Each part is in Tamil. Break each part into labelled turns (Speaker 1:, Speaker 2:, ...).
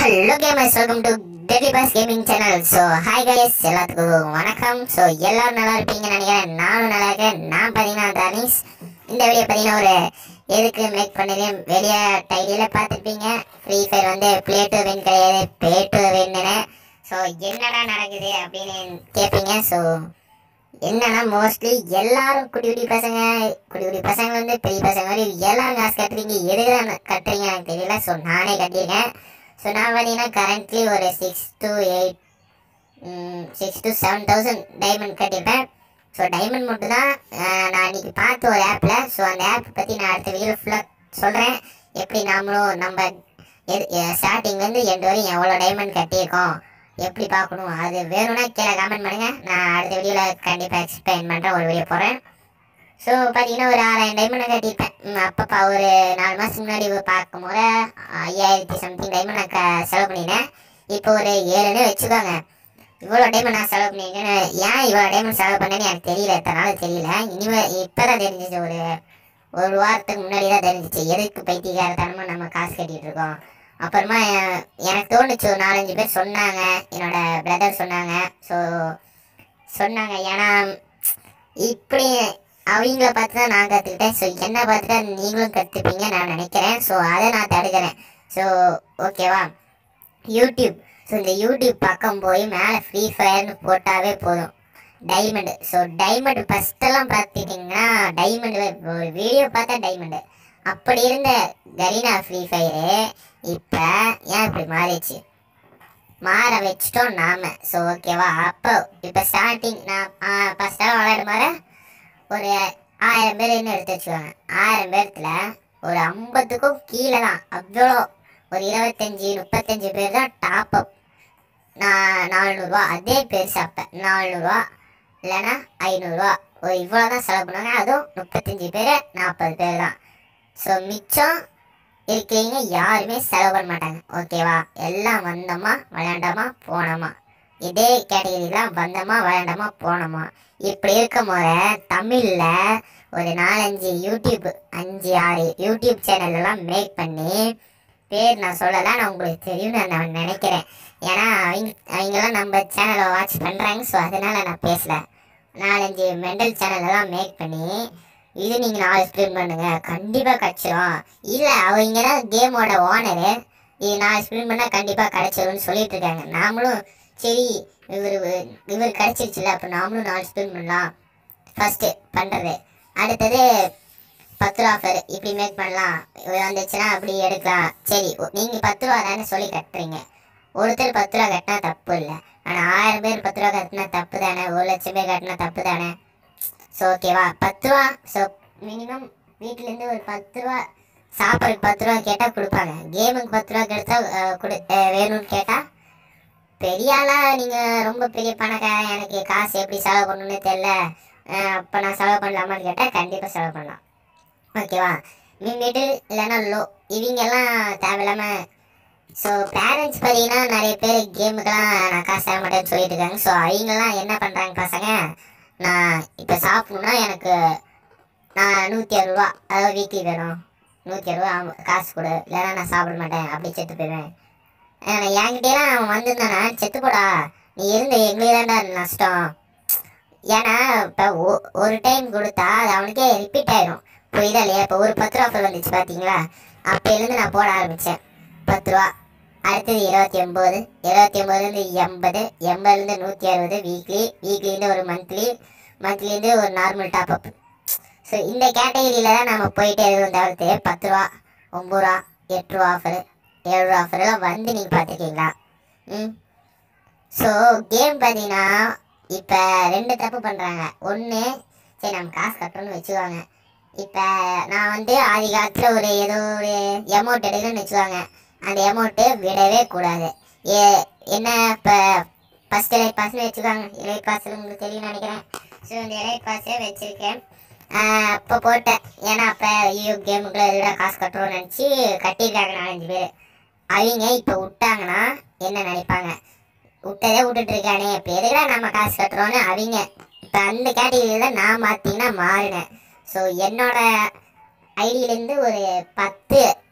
Speaker 1: hello gamers welcome to deadly boss gaming channel so hi guys எல்லாத்துக்கும் வணக்கம் ஸோ எல்லாரும் நல்லா இருப்பீங்கன்னு நினைக்கிறேன் நானும் நல்லா இருக்கேன் நான் பார்த்தீங்கன்னா தானிஸ் இந்த வீடியோ பார்த்தீங்கன்னா ஒரு எதுக்கு மேக் பண்ணதையும் வெளியே டைடியில் பார்த்துருப்பீங்க ஃப்ரீ ஃபயர் வந்து ப்ளே டு வின் கிடையாது பே டு வின்னு ஸோ என்னடா நடக்குது அப்படின்னு கேட்பீங்க ஸோ என்னன்னா மோஸ்ட்லி எல்லாரும் குட்டி குட்டி பசங்க குட்டி குட்டி பசங்க வந்து பெரிய பசங்க வரை எல்லாரும் காசு கட்டுறீங்க எதுக்கு தான் கட்டுறீங்க எனக்கு தெரியல ஸோ நானே கட்டியிருக்கேன் ஸோ நான் பார்த்தீங்கன்னா கரண்ட்லி ஒரு six to eight six to seven thousand diamond கட்டியிருப்பேன் ஸோ டைமண்ட் மட்டும் தான் நான் இன்னைக்கு பார்த்த ஒரு ஆப்பில் ஸோ அந்த ஆப் பற்றி நான் அடுத்த வீடியோ ஃபுல்லாக சொல்கிறேன் எப்படி நாமளும் நம்ம எது ஸ்டார்டிங்லேருந்து எண்டு வரையும் எவ்வளோ டைமண்ட் கட்டியிருக்கோம் எப்படி பார்க்கணும் அது வேணும்னா கீழே கமெண்ட் பண்ணுங்கள் நான் அடுத்த வீடியோவில் கண்டிப்பாக எக்ஸ்பிளைன் பண்ணுறேன் ஒரு வீடியோ போடுறேன் ஸோ பார்த்தீங்கன்னா ஒரு ஆறாயிரம் டைமண்ட் கட்டியிருப்பேன் ம், அப்பப்போ ஒரு நாலு மாதத்துக்கு முன்னாடி பார்க்கும் போது ஐயாயிரத்தி சம்திங் டைமண்ட் நான் க- செலவு பண்ணினேன் இப்போ ஒரு ஏழுன்னு வச்சுக்கோங்க இவ்வளோ டைமண்ட் நான் செலவு பண்ணியிருக்கேன்னு ஏன் இவ்வளோ டைமண்ட் செலவு பண்ணேன்னு எனக்கு தெரியல எத்தனை நாள் தெரியல இனிமேல் இப்போ தான் தெரிஞ்சிச்சு ஒரு ஒரு வாரத்துக்கு முன்னாடி தான் தெரிஞ்சிச்சு எதுக்கு பைத்தியகாரத்தனமாக நம்ம காசு கட்டிட்டு இருக்கோம் அப்புறமா எ- எனக்கு தோணுச்சு ஒரு நாலஞ்சு பேர் சொன்னாங்க என்னோட பிரதர் சொன்னாங்க ஸோ சொன்னாங்க ஏன்னா இப்படி அவங்கள பார்த்து தான் நான் கற்றுக்கிட்டேன் ஸோ என்னை பார்த்து தான் நீங்களும் கற்றுப்பீங்க நான் நினைக்கிறேன் ஸோ அதை நான் தடுக்கிறேன் ஸோ ஓகேவா யூடியூப் ஸோ இந்த யூடியூப் பக்கம் போய் மேலே ஃப்ரீ ஃபயர்னு போட்டாவே போதும் டைமண்டு ஸோ டைமண்ட் ஃபஸ்ட்டெல்லாம் பார்த்துட்டிங்கன்னா டைமண்டு ஒரு வீடியோ பார்த்தா டைமண்டு அப்படி இருந்த கரீனா ஃப்ரீ ஃபயரு இப்போ ஏன் இப்படி மாறிடுச்சு மாற வச்சிட்டோம் நாம ஸோ ஓகேவா அப்போ இப்போ ஸ்டார்டிங் நான் ஃபஸ்ட்டெல்லாம் விளையாடும் போது ஒரு ஆயிரம் பேர்னு எடுத்து வச்சுக்கோங்க ஆயிரம் பேர்த்துல ஒரு ஐம்பதுக்கும் கீழே தான் அவ்வளோ ஒரு இருபத்தஞ்சி முப்பத்தஞ்சு பேர் தான் டாப் அப் நான் நானூறுரூவா அதே பெருசு அப்போ நானூறுரூவா இல்லைன்னா ஐநூறுரூவா ஒரு இவ்வளோ தான் செலவு பண்ணுவாங்க அதுவும் முப்பத்தஞ்சு பேர் நாற்பது பேர் தான் ஸோ மிச்சம் இருக்கிறவங்க யாருமே செலவு பண்ண மாட்டாங்க ஓகேவா எல்லாம் வந்தோமா விளையாண்டோமா போனோமா இதே கேட்டகரி தான் வந்தோமா விளையாண்டோமா போனோமா இப்படி இருக்கும் போது தமிழில் ஒரு நாலஞ்சு யூடியூப் அஞ்சு ஆறு யூடியூப் சேனல் எல்லாம் மேக் பண்ணி பேர் நான் சொல்லலை நான் உங்களுக்கு தெரியும்னு நான் நினைக்கிறேன் ஏன்னா அவங்க அவங்கெல்லாம் நம்ம சேனலை வாட்ச் பண்ணுறாங்க ஸோ அதனால நான் பேசல நாலஞ்சு மெண்டல் சேனல் எல்லாம் மேக் பண்ணி இது நீங்கள் நாலு ஸ்பிரின் பண்ணுங்க கண்டிப்பாக கிடச்சிரும் இல்லை அவங்க தான் கேமோட ஓனரு இது நாலு ஸ்பிரின் பண்ணால் கண்டிப்பாக கிடச்சிரும்னு சொல்லிட்டு இருக்காங்க நாமளும் சரி இவர் இவர் கிடச்சிருச்சுல அப்போ நாமளும் நாலு ஸ்பிரின் பண்ணலாம் ஃபஸ்ட்டு பண்ணுறது அடுத்தது பத்து ரூபா ஆஃபர் இப்படி மேக் பண்ணலாம் இது வந்துச்சுன்னா அப்படி எடுக்கலாம் சரி நீங்கள் பத்து ரூபா தானே சொல்லி கட்டுறீங்க ஒருத்தர் பத்து ரூபா கட்டினா தப்பு இல்லை ஆனால் ஆயிரம் பேர் பத்து ரூபா கட்டினா தப்பு தானே ஒரு லட்சம் பேர் கட்டினா தப்பு தானே ஸோ ஓகேவா பத்து ரூபா ஸோ மினிமம் வீட்டிலேருந்து ஒரு பத்து ரூபா சாப்பாடுக்கு பத்து ரூபா கேட்டால் கொடுப்பாங்க கேமுக்கு பத்து ரூபா கிடைச்சா அஹ், கொடு அஹ், வேணும்னு கேட்டால் பெரிய ஆளா நீங்கள் ரொம்ப பெரிய பணக்காரன் எனக்கு காசு எப்படி செலவு பண்ணணும்னு தெரில அப்போ நான் செலவு பண்ணலாமான்னு கேட்டால் கண்டிப்பாக செலவு பண்ணலாம் ஓகேவா மீ மிடில் இல்லைன்னா லோ இவங்கெல்லாம் தேவையில்லாமல் ஸோ பேரண்ட்ஸ் பார்த்தீங்கன்னா நிறைய பேர் கேமுக்கெல்லாம் நான் காசு தர மாட்டேன்னு சொல்லிட்டு இருக்காங்க ஸோ அவங்கெல்லாம் என்ன பண்ணுறாங்க பசங்க நான் இப்போ சாப்பிட்ணுன்னா எனக்கு நான் நூற்றி அறுபா அதாவது வீக்லி வேணும் நூற்றி அறுபா காசு கொடு இல்லைன்னா நான் சாப்பிட மாட்டேன் அப்படி செத்து போயிடுவேன் ஆனா, என்கிட்டயெல்லாம் அவன் வந்திருந்தானா செத்து போடா நீ இருந்த எங்களுக்கு தான்டா நஷ்டம் ஏன்னா இப்போ ஒரு டைம் கொடுத்தா அது அவனுக்கே ரிப்பீட் ஆயிடும் புரியுதா இல்லையா இப்போ ஒரு பத்து ரூபா ஆஃபர் வந்துச்சு பார்த்தீங்களா அப்போலேருந்து நான் போட ஆரம்பித்தேன் பத்து ரூபா அடுத்தது இருபத்தி ஒம்பது இருபத்தி ஒம்பதுலேருந்து எண்பது எண்பதுலேருந்து நூற்றி அறுபது வீக்லி வீக்லிலேருந்து ஒரு மந்த்லி மந்த்லிலேருந்து ஒரு நார்மல் டாப் அப் ஸோ இந்த கேட்டகரியில் தான் நம்ம போயிட்டே இருக்கோம் தவிர்த்து பத்து ரூபா ஒம்பது ரூபா எட்டு ரூபா ஆஃபரு ஏழு ரூபா ஆஃபர்லாம் வந்து நீங்கள் பார்த்துருக்கீங்களா ம் ஸோ கேம் பார்த்தீங்கன்னா இப்போ ரெண்டு தப்பு பண்ணுறாங்க ஒன்று சரி நம்ம காசு கட்டணும்னு வச்சுக்குவாங்க இப்போ நான் வந்து ஆதி காலத்தில் ஒரு ஏதோ ஒரு அமௌண்ட் எடுக்கணும்னு வச்சுக்குவாங்க அந்த அமௌண்ட்டு விடவே கூடாது ஏ என்ன இப்போ ஃபஸ்ட் எலைட் பாஸ்னு வச்சுக்கோங்க எலைட் பாஸ் உங்களுக்கு தெரியும்னு நினைக்கிறேன் ஸோ இந்த எலைட் பாஸே வச்சுருக்கேன் அப்போ போட்டேன் ஏன்னா அப்போ ஐயோ கேமுக்குள்ள எதுடா காசு கட்டுறோம்னு நினச்சி கட்டியிருக்காங்க நாலஞ்சு பேர் அவங்க இப்போ விட்டாங்கன்னா என்ன நினைப்பாங்க விட்டதே விட்டுட்டு இருக்கானே இப்போ எதுக்குடா நம்ம காசு கட்டுறோன்னு அவங்க இப்போ அந்த கேட்டகரியில் நான் பார்த்தீங்கன்னா மாறினேன் ஸோ என்னோட ஐடியிலேருந்து ஒரு பத்து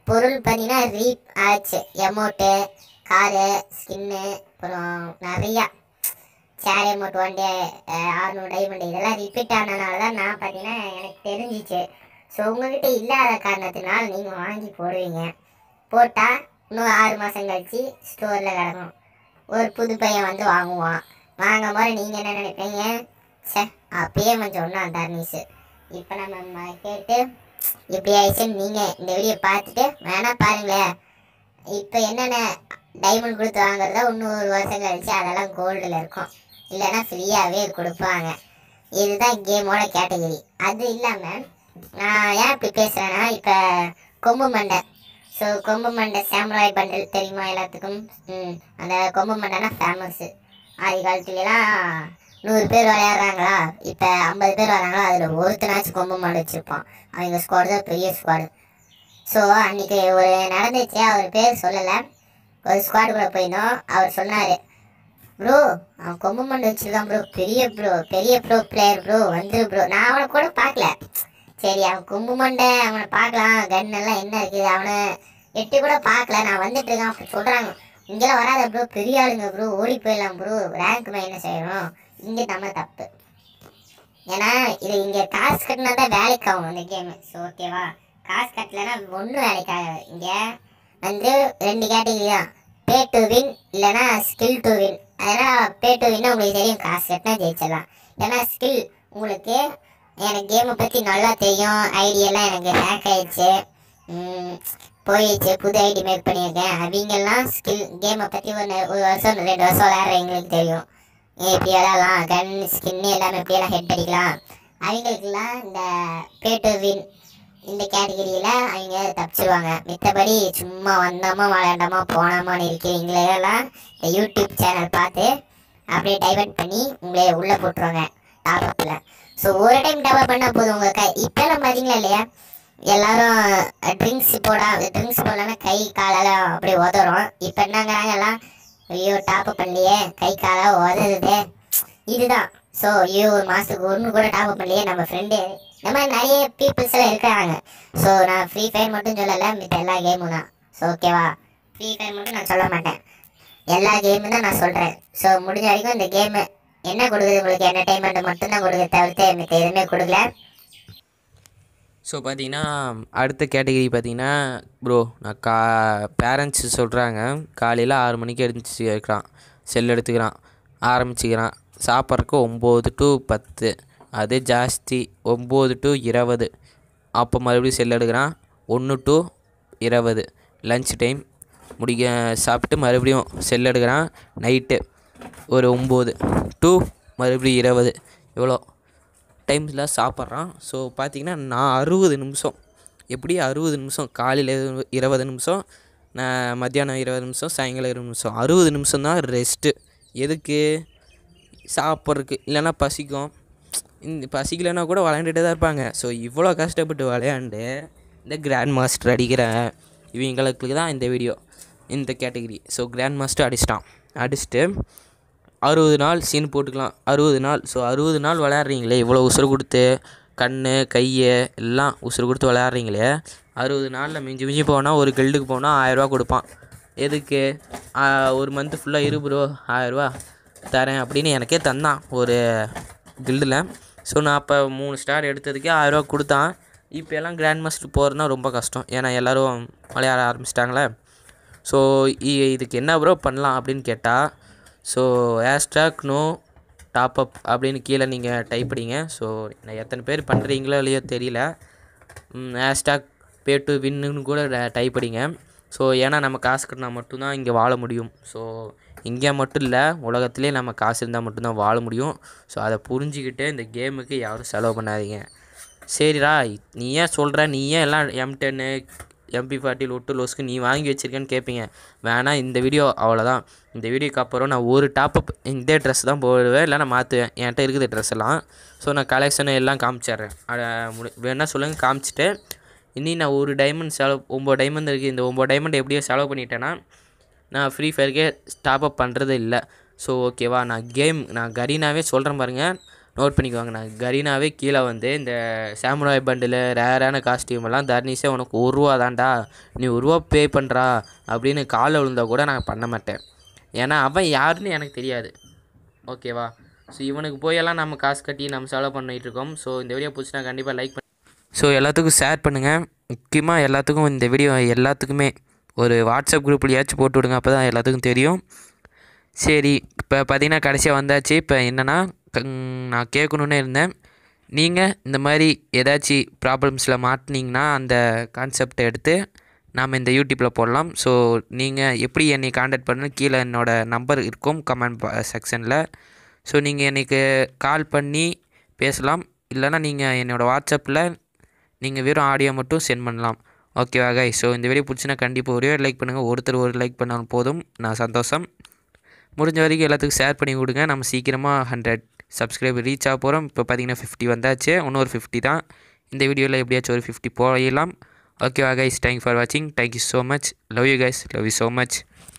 Speaker 1: பொருள் பார்த்தீங்கன்னா ரீப் ஆச்சு எமௌண்ட்டு காரு ஸ்கின்னு அப்புறம் நிறையா சேர் எமௌண்ட் ஒன் டே ஆறுநூறு டைமண்ட் இதெல்லாம் ரிப்பீட் ஆனதுனால தான் நான் பார்த்தீங்கன்னா எனக்கு தெரிஞ்சிச்சு ஸோ உங்ககிட்ட இல்லாத காரணத்தினால நீங்கள் வாங்கி போடுவீங்க போட்டால் இன்னும் ஆறு மாதம் கழிச்சு ஸ்டோரில் கிடக்கும் ஒரு புது பையன் வந்து வாங்குவான் வாங்கும் போது நீங்கள் என்ன நினைப்பீங்க சே அப்பயே கொஞ்சம் ஒன்றும் தர்னிஸு இப்போ நம்ம ம- கேட்டு இப்படி ஆயிடுச்சுன்னு நீங்கள் இந்த வீடியோ பார்த்துட்டு வேணா பாருங்களேன் இப்போ என்னென்ன டைமண்ட் கொடுத்து வாங்குறதோ இன்னும் ஒரு வருஷம் கழிச்சு அதெல்லாம் கோல்டில் இருக்கும் இல்லைன்னா ஃப்ரீயாகவே கொடுப்பாங்க இதுதான் கேமோட கேட்டகரி அது இல்லாமல் நான் ஏன் இப்படி பேசுகிறேன்னா இப்போ கொம்பு மண்டை ஸோ கொம்பு மண்டை சாம்ராய் பண்டல் தெரியுமா எல்லாத்துக்கும் ம் அந்த கொம்பு மண்டைனா ஃபேமஸ்ஸு ஆதி காலத்துலலாம் நூறு பேர் விளையாடுறாங்களா இப்போ ஐம்பது பேர் வராங்களா அதில் ஒருத்தனாச்சும் கொம்பு மாடு வச்சுருப்பான் அவங்க ஸ்குவாடு தான் பெரிய ஸ்குவாடு ஸோ அன்றைக்கி ஒரு நடந்துச்சு அவர் பேர் சொல்லலை ஒரு ஸ்குவாடு கூட போயிருந்தோம் அவர் சொன்னார் ப்ரோ அவன் கொம்பு மண்டை வச்சிருக்கான் ப்ரோ பெரிய ப்ரோ பெரிய ப்ரோ பிளேயர் ப்ரோ வந்துரு ப்ரோ நான் அவனை கூட பார்க்கல சரி அவன் கொம்பு மண்டை அவனை பார்க்கலாம் கன் எல்லாம் என்ன இருக்குது அவனை எட்டி கூட பார்க்கல நான் வந்துட்டு இருக்கான் அப்படி சொல்கிறாங்க இங்கெல்லாம் வராத ப்ரோ பெரிய ஆளுங்க ப்ரோ ஓடி போயிடலாம் ப்ரோ ரேங்க் மைனஸ் ஆயிரும் இங்கே நம்ம தப்பு ஏன்னா இது இங்கே காசு கட்டினா தான் வேலைக்கு ஆகும் இந்த கேமு ஸோ ஓகேவா காசு கட்டலைன்னா ஒன்றும் வேலைக்கு ஆகாது இங்கே வந்து ரெண்டு கேட்டகரி தான் பே டு வின் இல்லைன்னா ஸ்கில் டு வின் அதனால் பே டு வின் உங்களுக்கு தெரியும் காசு கட்டினா ஜெயிச்சிடலாம் ஏன்னா ஸ்கில் உங்களுக்கு எனக்கு கேமை பற்றி நல்லா தெரியும் ஐடியெல்லாம் எனக்கு ஹேக் ஆயிடுச்சு ம், போயிடுச்சு புது ஐடி மேக் பண்ணியிருக்கேன் அவங்கெல்லாம் ஸ்கில் கேமை பற்றி ஒரு நெ- ஒரு வருஷம் ரெண்டு வருஷம் விளையாடுற எங்களுக்கு தெரியும் ஏன் இப்படி விளையாடலாம் கன் ஸ்கின்னு எல்லாமே எப்படியெல்லாம் ஹெட் அடிக்கலாம் அவங்களுக்குலாம் இந்த பே டு வின் இந்த கேட்டகரியில் அவங்க தப்பிச்சிருவாங்க மித்தபடி சும்மா வந்தோமா விளையாண்டோமா போனோமான்னு இருக்கிறவங்களெல்லாம் இந்த யூடியூப் சேனல் பார்த்து அப்படியே டைவர்ட் பண்ணி உங்களை உள்ளே போட்டுருவாங்க டாப்அப்பில் ஸோ ஒரு டைம் டாப்அப் பண்ணால் போதும் உங்கள் கை இப்போல்லாம் பார்த்தீங்களா இல்லையா எல்லாரும் ட்ரிங்க்ஸ் போடா ட்ரிங்க்ஸ் போடலன்னா கை காலெல்லாம் அப்படியே உதறும் இப்போ என்னங்கிறாங்க எல்லாம் ஐயோ டாப்அப் பண்ணலையே கை காலாக உதறுது இதுதான் ஸோ ஐயோ ஒரு மாதத்துக்கு ஒன்று கூட டாப்அப் பண்ணலையே நம்ம ஃப்ரெண்டு இந்த மாதிரி நிறைய பீப்புள்ஸ் எல்லாம் இருக்கிறாங்க ஸோ நான் ஃப்ரீ ஃபயர் மட்டும் சொல்லலை மித்த எல்லா கேமும் தான் ஸோ ஓகேவா ஃப்ரீ ஃபயர் மட்டும் நான் சொல்ல மாட்டேன் எல்லா கேமும் தான் நான் சொல்கிறேன் ஸோ முடிஞ்ச வரைக்கும் இந்த கேமு என்ன கொடுக்குது உங்களுக்கு என்டர்டைன்மெண்ட் மட்டும்தான் கொடுக்குது தவிர்த்து எனக்கு எதுவுமே கொடுக்கல
Speaker 2: ஸோ பார்த்தீங்கன்னா அடுத்த கேட்டகரி பார்த்தீங்கன்னா ப்ரோ நான் கா பேரண்ட்ஸ் சொல்கிறாங்க காலையில் ஆறு மணிக்கு எழுந்துச்சு இருக்கிறான் செல் எடுத்துக்கிறான் ஆரம்பிச்சுக்கிறான் சாப்பிட்றக்கு ஒம்பது டு பத்து அது ஜாஸ்தி ஒம்பது டு இருபது அப்போ மறுபடியும் செல் எடுக்கிறான் ஒன்று டு இருபது லஞ்ச் டைம் முடிக்க சாப்பிட்டு மறுபடியும் செல் எடுக்கிறான் நைட்டு ஒரு ஒம்பது டு மறுபடியும் இருபது இவ்வளோ டைம்ஸில் சாப்பிட்றான் ஸோ பார்த்தீங்கன்னா நான் அறுபது நிமிஷம் எப்படி அறுபது நிமிஷம் காலையில் இருபது நிமிஷம் நான் மத்தியானம் இருபது நிமிஷம் சாயங்காலம் இருபது நிமிஷம் அறுபது நிமிஷம் தான் ரெஸ்ட்டு எதுக்கு சாப்பிட்றதுக்கு இல்லைன்னா பசிக்கும் இந்த பசிக்கலைன்னா கூட விளையாண்டுட்டே தான் இருப்பாங்க ஸோ இவ்வளோ கஷ்டப்பட்டு விளையாண்டு இந்த கிராண்ட் மாஸ்டர் அடிக்கிற இவங்களுக்கு தான் இந்த வீடியோ இந்த கேட்டகரி ஸோ கிராண்ட் மாஸ்டர் அடிச்சிட்டான் அடிச்சுட்டு அறுபது நாள் சீன் போட்டுக்கலாம் அறுபது நாள் ஸோ அறுபது நாள் விளையாடுறீங்களே இவ்வளோ உசுறு கொடுத்து கண் கை எல்லாம் உசுறு கொடுத்து விளையாடுறீங்களே அறுபது நாளில் மிஞ்சி மிஞ்சி போனால் ஒரு கில்டுக்கு போனால் ஆயரூவா கொடுப்பான் எதுக்கு ஆ, ஒரு மந்த்து ஃபுல்லாக இரு ப்ரோ ஆயரூவா தரேன் அப்படின்னு எனக்கே தந்தான் ஒரு கில்டில் ஸோ நான் அப்போ மூணு ஸ்டார் எடுத்ததுக்கே ஆயரூவா கொடுத்தான் இப்போ எல்லாம் கிராண்ட் மாஸ்டர் போகிறதுனா ரொம்ப கஷ்டம் ஏன்னா எல்லோரும் விளையாட ஆரம்பிச்சிட்டாங்களே ஸோ இதுக்கு என்ன ப்ரோ பண்ணலாம் அப்படின்னு கேட்டால் so hashtag no top up அப்படின்னு கீழே நீங்கள் டைப் படிங்க ஸோ நான் எத்தனை பேர் பண்ணுறீங்களோ இல்லையோ தெரியல ஹேஷ்டாக் பே டு வின்னு கூட டைப் படிங்க ஸோ ஏன்னா நம்ம காசு கட்டினா மட்டும்தான் இங்கே வாழ முடியும் ஸோ இங்கே மட்டும் இல்லை உலகத்திலே நம்ம காசு இருந்தால் மட்டும்தான் வாழ முடியும் ஸோ அதை புரிஞ்சுக்கிட்டு இந்த கேமுக்கு யாரும் செலவு பண்ணாதீங்க சரிடா நீ ஏன் சொல்கிற நீ ஏன் எல்லாம் எம் டென்னு எம்பி ஃபார்ட்டி லொட்டு லோஸ்க்கு நீ வாங்கி வச்சிருக்கேன்னு கேட்பீங்க வேணாம் இந்த வீடியோ அவ்வளோதான் இந்த வீடியோக்கு அப்புறம் நான் ஒரு டாப்அப் இந்த ட்ரெஸ் தான் போடுவேன் இல்லை நான் மாற்றுவேன் என்கிட்ட இருக்குது ட்ரெஸ் எல்லாம் ஸோ நான் கலெக்ஷனை எல்லாம் காமிச்சிட்றேன் அட முடி வேணா சொல்லுங்கள் காமிச்சிட்டு இனி நான் ஒரு டைமண்ட் செலவு ஒம்பது டைமண்ட் இருக்குது இந்த ஒம்பது டைமண்ட் எப்படியோ செலவு பண்ணிட்டேன்னா நான் ஃப்ரீ ஃபயருக்கே டாப் அப் பண்ணுறது இல்லை ஸோ ஓகேவா நான் கேம் நான் கரீனாவே சொல்கிறேன் பாருங்கள் நோட் பண்ணிக்குவாங்க நான் கரீனாவே கீழே வந்து இந்த சாமுராய் பண்டில் ரேரான காஸ்டியூம் எல்லாம் தர்னிஷே உனக்கு ஒரு ரூபா தான்டா நீ ஒரு ரூபா பே பண்ணுறா அப்படின்னு காலில் விழுந்தா கூட நான் பண்ண மாட்டேன் ஏன்னா அவன் யாருன்னு எனக்கு தெரியாது ஓகேவா ஸோ இவனுக்கு போயெல்லாம் நம்ம காசு கட்டி நம்ம செலவு பண்ணிகிட்டு இருக்கோம் ஸோ இந்த வீடியோ பிடிச்சினா கண்டிப்பாக லைக் பண்ணி ஸோ எல்லாத்துக்கும் ஷேர் பண்ணுங்கள் முக்கியமாக எல்லாத்துக்கும் இந்த வீடியோ எல்லாத்துக்குமே ஒரு வாட்ஸ்அப் குரூப்லையாச்சும் போட்டு விடுங்க அப்போ தான் எல்லாத்துக்கும் தெரியும் சரி இப்போ பார்த்தீங்கன்னா கடைசியாக வந்தாச்சு இப்போ என்னென்னா நான் கேட்கணுன்னே இருந்தேன் நீங்கள் இந்த மாதிரி ஏதாச்சும் ப்ராப்ளம்ஸில் மாட்டினீங்கன்னா அந்த கான்செப்டை எடுத்து நாம் இந்த யூடியூப்பில் போடலாம் ஸோ நீங்கள் எப்படி என்னை காண்டாக்ட் பண்ணணும் கீழே என்னோடய நம்பர் இருக்கும் கமெண்ட் செக்ஷனில் ஸோ நீங்கள் எனக்கு கால் பண்ணி பேசலாம் இல்லைனா நீங்கள் என்னோடய வாட்ஸ்அப்பில் நீங்கள் வெறும் ஆடியோ மட்டும் சென்ட் பண்ணலாம் ஓகேவா கை ஸோ இந்த வீடியோ பிடிச்சினா கண்டிப்பாக ஒரே ஒரு லைக் பண்ணுங்கள் ஒருத்தர் ஒரு லைக் பண்ணாலும் போதும் நான் சந்தோஷம் முடிஞ்ச வரைக்கும் எல்லாத்துக்கும் ஷேர் பண்ணி கொடுங்க நம்ம சீக்கிரமாக ஹண்ட்ரட் சப்ஸ்கிரைபர் ரீச் ஆக போகிறோம் இப்போ பார்த்தீங்கன்னா ஃபிஃப்டி வந்தாச்சு இன்னொரு ஃபிஃப்டி தான் இந்த வீடியோவில் எப்படியாச்சும் ஒரு ஃபிஃப்டி போயிடலாம் ஓகேவா கைஸ் தேங்க் ஃபார் வாட்சிங் thank you so much love you guys love you so much